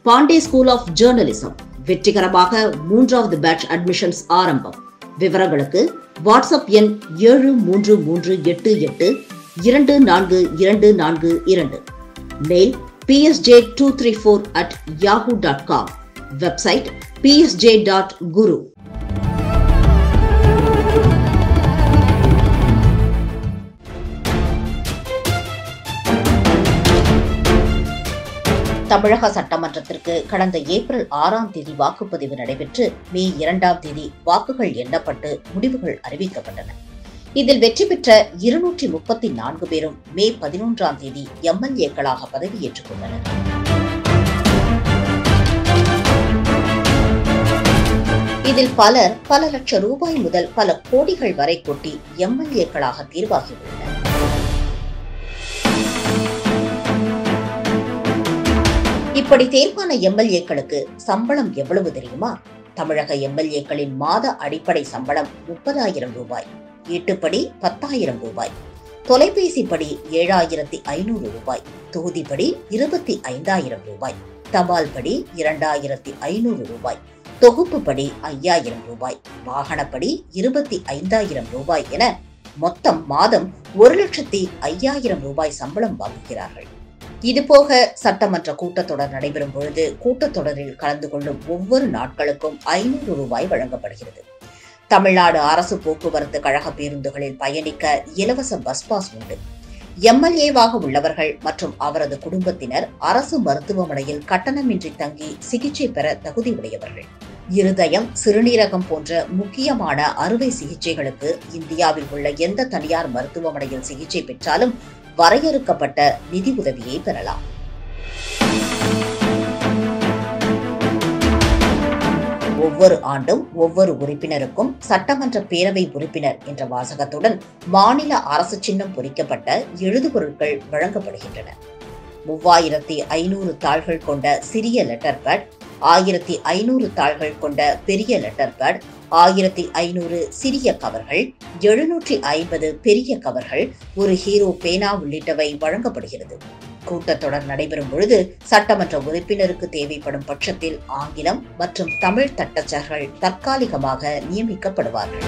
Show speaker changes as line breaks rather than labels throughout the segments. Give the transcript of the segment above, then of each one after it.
Pandey school of journalism வெற்றிகரமாக மூன்றாவது batch admissions ஆரம்பம் விவரங்களுக்கு வாட்ஸ்அப் எண் ஏழு மூன்று மூன்று எட்டு எட்டு இரண்டு நான்கு இரண்டு நான்கு இரண்டு mail PSJ two three four at Yahoo dot com website PSJ dot guru தமிழக சட்டமன்றத்திற்கு கடந்த ஏப்ரல் ஆறாம் தேதி வாக்குப்பதிவு நடைபெற்று மே இரண்டாம் தேதி வாக்குகள் எண்ணப்பட்டு முடிவுகள் அறிவிக்கப்பட்டன இதில் வெற்றி பெற்ற இருநூற்றி முப்பத்தி நான்கு பேரும் மே பதினொன்றாம் தேதி எம்எல்ஏக்களாக பதவியேற்றுக் கொண்டனர் இதில் பலர் பல லட்சம் ரூபாய் முதல் பல கோடிகள் வரை கொட்டி எம்எல்ஏக்களாக தேர்வாகியுள்ளனர் இப்படி தேர்வான எம்எல்ஏக்களுக்கு சம்பளம் எவ்வளவு தெரியுமா தமிழக எம்எல்ஏக்களின் மாத அடிப்படை சம்பளம் முப்பதாயிரம் ரூபாய் ஈட்டுப்படி பத்தாயிரம் ரூபாய் தொலைபேசிப்படி ஏழாயிரத்தி ஐநூறு ரூபாய் தொகுதிப்படி இருபத்தி ஐந்தாயிரம் ரூபாய் தபால் படி இரண்டாயிரத்தி ஐநூறு ரூபாய் தொகுப்புப்படி ஐயாயிரம் ரூபாய் வாகனப்படி இருபத்தி ஐந்தாயிரம் ரூபாய் என மொத்தம் மாதம் ஒரு லட்சத்தி ஐயாயிரம் ரூபாய் சம்பளம் வாங்குகிறார்கள் இதுபோக சட்டமன்ற கூட்டத்தொடர் நடைபெறும் பொழுது கூட்டத்தொடரில் கலந்து கொள்ளும் ஒவ்வொரு நாட்களுக்கும் ஐநூறு ரூபாய் வழங்கப்படுகிறது தமிழ்நாடு அரசு போக்குவரத்து கழக பேருந்துகளில் பயணிக்க இலவச பஸ் பாஸ் உண்டு எம்எல்ஏவாக உள்ளவர்கள் மற்றும் அவரது குடும்பத்தினர் அரசு மருத்துவமனையில் கட்டணமின்றி தங்கி சிகிச்சை பெற தகுதி உடையவர்கள் இருதயம் சிறுநீரகம் போன்ற முக்கியமான அறுவை சிகிச்சைகளுக்கு இந்தியாவில் உள்ள எந்த தனியார் மருத்துவமனையில் சிகிச்சை பெற்றாலும் வரையறுக்கப்பட்ட நிதி உதவியை பெறலாம் ஒவ்வொரு ஆண்டும் ஒவ்வொரு உறுப்பினருக்கும் சட்டமன்ற பேரவை உறுப்பினர் என்ற வாசகத்துடன் மாநில அரசு சின்னம் பொறிக்கப்பட்ட எழுதுபொருட்கள் வழங்கப்படுகின்றன மூவாயிரத்தி ஐநூறு தாள்கள் கொண்ட சிறிய லெட்டர் பேட் ஆயிரத்தி ஐநூறு தாள்கள் கொண்ட பெரிய லெட்டர் பேட் ஆயிரத்தி ஐநூறு சிறிய கவர்கள் எழுநூற்றி ஐம்பது பெரிய கவர்கள் ஒரு ஹீரோ பேனா உள்ளிட்டவை வழங்கப்படுகிறது கூட்டத்தொடர் நடைபெறும் பொழுது சட்டமன்ற உறுப்பினருக்கு தேவைப்படும் பட்சத்தில் ஆங்கிலம் மற்றும் தமிழ் தட்டச்சர்கள் தற்காலிகமாக நியமிக்கப்படுவார்கள்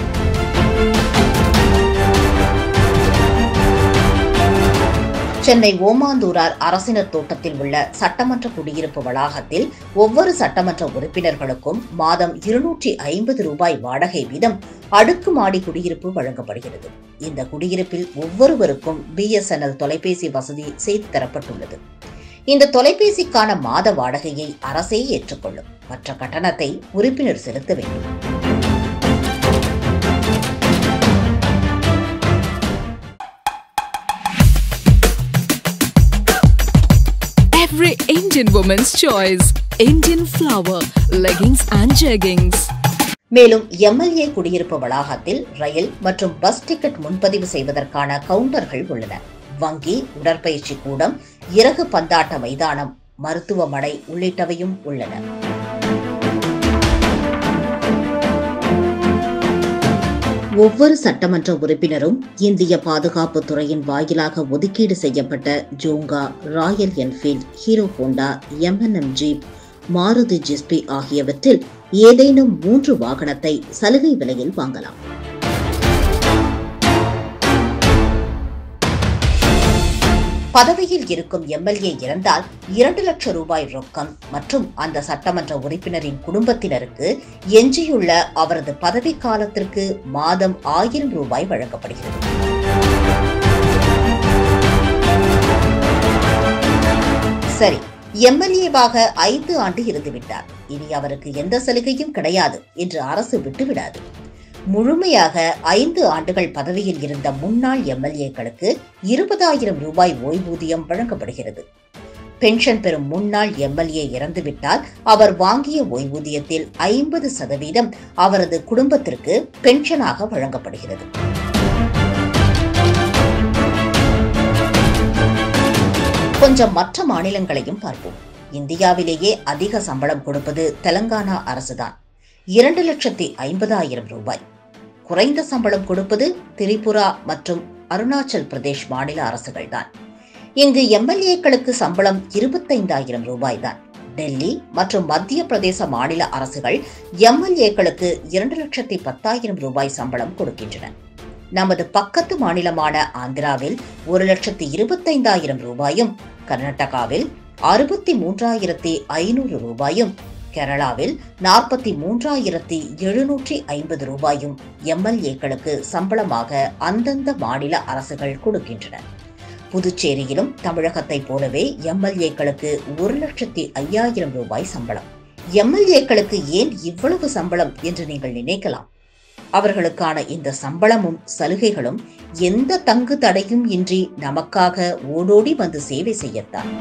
சென்னை ஓமாந்தூரார் அரசினர் தோட்டத்தில் உள்ள சட்டமன்ற குடியிருப்பு வளாகத்தில் ஒவ்வொரு சட்டமன்ற உறுப்பினர்களுக்கும் மாதம் இருநூற்றி ஐம்பது ரூபாய் வாடகை வீதம் அடுக்குமாடி குடியிருப்பு வழங்கப்படுகிறது இந்த குடியிருப்பில் ஒவ்வொருவருக்கும் பிஎஸ்என்எல் தொலைபேசி வசதி செய்து தரப்பட்டுள்ளது இந்த தொலைபேசிக்கான மாத வாடகையை அரசே ஏற்றுக்கொள்ளும் மற்ற கட்டணத்தை உறுப்பினர் செலுத்த வேண்டும்
Every Indian woman's choice. Indian flower, leggings and jeggings.
மேலும் எம்எல்ஏ குடியிருப்பு வளாகத்தில் ரயில் மற்றும் பஸ் டிக்கெட் முன்பதிவு செய்வதற்கான கவுண்டர்கள் உள்ளன வங்கி உடற்பயிற்சி கூடம் இறகு பந்தாட்ட மைதானம் மருத்துவமனை உள்ளிட்டவையும் உள்ளன ஒவ்வொரு சட்டமன்ற உறுப்பினரும் இந்திய பாதுகாப்பு துறையின் வாயிலாக ஒதுக்கீடு செய்யப்பட்ட Jonga Royal Enfield Hero Honda MNM Jeep Maruti Gypsy ஆகியவற்றில் ஏதேனும் மூன்று வாகனத்தை சலுகை விலையில் வாங்கலாம் பதவியில் இருக்கும் எம்எல்ஏ இறந்தால் இரண்டு லட்சம் ரூபாய் ரொக்கம் மற்றும் அந்த சட்டமன்ற உறுப்பினரின் குடும்பத்தினருக்கு எஞ்சியுள்ள அவரது பதவி காலத்திற்கு மாதம் ஆயிரம் ரூபாய் வழங்கப்படுகிறது சரி எம்எல்ஏவாக ஐந்து ஆண்டு இருந்துவிட்டார் இனி அவருக்கு எந்த சலுகையும் கிடையாது என்று அரசு விட்டுவிடாது முழுமையாக ஐந்து ஆண்டுகள் பதவியில் இருந்த முன்னாள் எம்எல்ஏக்களுக்கு இருபதாயிரம் ரூபாய் ஓய்வூதியம் வழங்கப்படுகிறது பென்ஷன் பெறும் முன்னாள் எம்எல்ஏ இறந்துவிட்டால் அவர் வாங்கிய ஓய்வூதியத்தில் ஐம்பது சதவீதம் அவரது குடும்பத்திற்கு பென்ஷனாக வழங்கப்படுகிறது கொஞ்சம் மற்ற மாநிலங்களையும் பார்ப்போம் இந்தியாவிலேயே அதிக சம்பளம் கொடுப்பது தெலங்கானா அரசுதான் இரண்டு லட்சத்தி ஐம்பதாயிரம் ரூபாய் குறைந்த சம்பளம் கொடுப்பது திரிபுரா மற்றும் அருணாச்சல் பிரதேஷ் மாநில அரசுகள்தான் இங்கு எம்எல்ஏக்களுக்கு சம்பளம் இருபத்தைந்தாயிரம் ரூபாய் தான் டெல்லி மற்றும் மத்திய பிரதேச மாநில அரசுகள் எம்எல்ஏக்களுக்கு இரண்டு லட்சத்தி பத்தாயிரம் ரூபாய் சம்பளம் கொடுக்கின்றன நமது பக்கத்து மாநிலமான ஆந்திராவில் ஒரு லட்சத்தி இருபத்தைந்தாயிரம் ரூபாயும் கர்நாடகாவில் அறுபத்தி மூன்றாயிரத்தி ஐநூறு ரூபாயும் கேரளாவில் நாற்பத்தி மூன்றாயிரத்தி எழுநூற்றி ஐம்பது ரூபாயும் எம்எல்ஏக்களுக்கு சம்பளமாக அந்தந்த மாநில அரசுகள் கொடுக்கின்றன புதுச்சேரியிலும் தமிழகத்தைப் போலவே எம்எல்ஏக்களுக்கு ஒரு லட்சத்தி ஐயாயிரம் ரூபாய் சம்பளம் எம்எல்ஏக்களுக்கு ஏன் இவ்வளவு சம்பளம் என்று நீங்கள் நினைக்கலாம் அவர்களுக்கான இந்த சம்பளமும் சலுகைகளும் எந்த தங்கு தடையும் இன்றி நமக்காக ஓடோடி வந்து சேவை செய்யத்தான்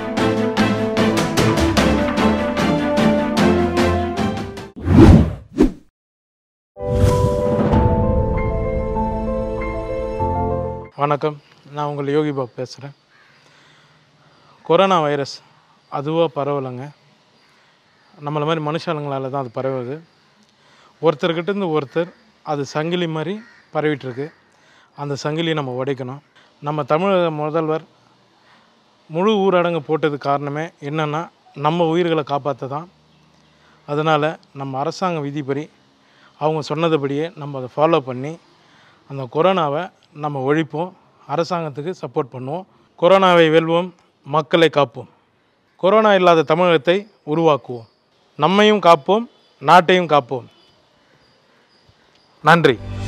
வணக்கம் நான் உங்கள் யோகி பாபு பேசுகிறேன் கொரோனா வைரஸ் அதுவாக பரவலைங்க நம்மளை மாதிரி மனுஷாளுங்களால் தான் அது பரவுது ஒருத்தர்கிட்ட இருந்து ஒருத்தர் அது சங்கிலி மாதிரி பரவிட்டுருக்கு அந்த சங்கிலியை நம்ம உடைக்கணும் நம்ம தமிழக முதல்வர் முழு ஊரடங்கு போட்டது காரணமே என்னென்னா நம்ம உயிர்களை காப்பாற்ற தான் அதனால் நம்ம அரசாங்க விதிப்படி அவங்க சொன்னதுபடியே நம்ம அதை ஃபாலோ பண்ணி அந்த கொரோனாவை நம்ம ஒழிப்போம் அரசாங்கத்துக்கு சப்போர்ட் பண்ணுவோம் கொரோனாவை வெல்வோம் மக்களை காப்போம் கொரோனா இல்லாத தமிழகத்தை உருவாக்குவோம் நம்மையும் காப்போம் நாட்டையும் காப்போம் நன்றி